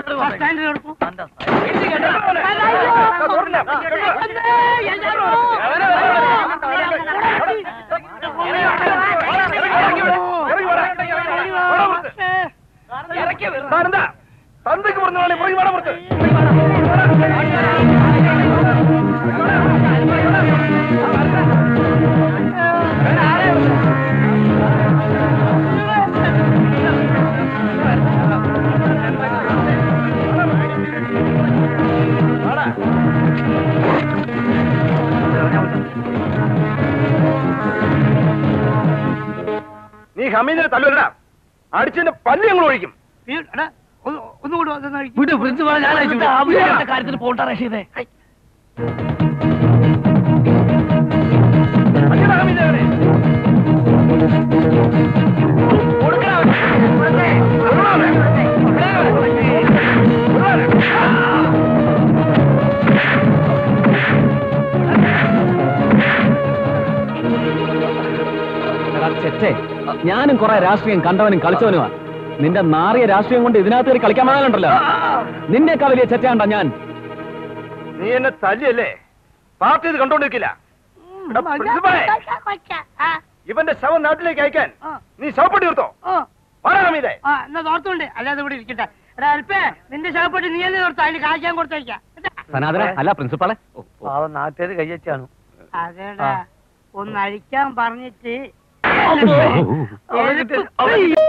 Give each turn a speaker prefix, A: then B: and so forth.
A: Bus സ്റ്റാൻഡിൽ കൊടുക്കും
B: എന്താ തന്തയ്ക്ക് പറഞ്ഞ പുറകെ വേണം പുറത്ത് നീ ഹമീദിനെ തല്ലുവല്ലടാ അടിച്ചതിന്റെ പല്ല് ഞങ്ങൾ ഒഴിക്കും
A: ഒന്നുകൂടി വന്നൊന്ന് കഴിക്ക്.
C: വിട്ടു പ്രിൻസിപ്പാൾ ഞാൻ അയച്ചു വിടാം. ആവശ്യമില്ലാത്ത കാര്യത്തിന് പോകണ്ട റഷീദേ
B: അടിയടാ ഹമീദെ അവനെ. കൊടുക്കടാ അവനെ. കൊടുക്കടാ അവനെ. കൊടുക്കടാ അവനെ.
D: ചെറ്റേ ഞാനും കുറെ രാഷ്ട്രീയം കണ്ടവനും കളിച്ചവനുമാ നിന്റെ നാറിയ രാഷ്ട്രീയം കൊണ്ട് ഇതിനകത്ത് കയറി കളിക്കാൻ വന്നാലുണ്ടല്ലോ നിന്നെക്കാ വലിയ ചെറ്റയാണ്ട ഞാൻ
B: നീ എന്നെ തല്ലിയല്ലേ പാർട്ടി ഇത് കണ്ടോണ്ടിരിക്കില്ല എടാ, പ്രിൻസിപ്പളേ,
A: ആ,
B: ഇവന്റെ ശവം നാട്ടിലേക്ക് അയക്കാൻ
A: ആ,
B: നീ ശവപ്പെട്ടി എടുത്തോ
A: ഓ,
B: വാടാ ഹമീദേ
A: ആ, എന്നാ തോർത്തുണ്ട് അല്ലാതെ ഇവിടെ ഇരിക്കട്ടെ എടാ അൽപ്പേ നിന്റെ ശവപ്പെട്ടി നീ തന്നെ തോർത്താ അതിന് കാശ് ഞാൻ കൊടുത്തേക്കാം കേട്ടാ?
D: സനാതന അല്ല പ്രിൻസിപ്പാളെ
C: പാവം നാട്ടുകാർ കയ്യച്ചാണ്
A: അതേടാ ഒന്ന് അഴിക്കാൻ പറഞ്ഞിട്ട്
C: അവനെ കിട്ടി. അവനെ കിട്ടി.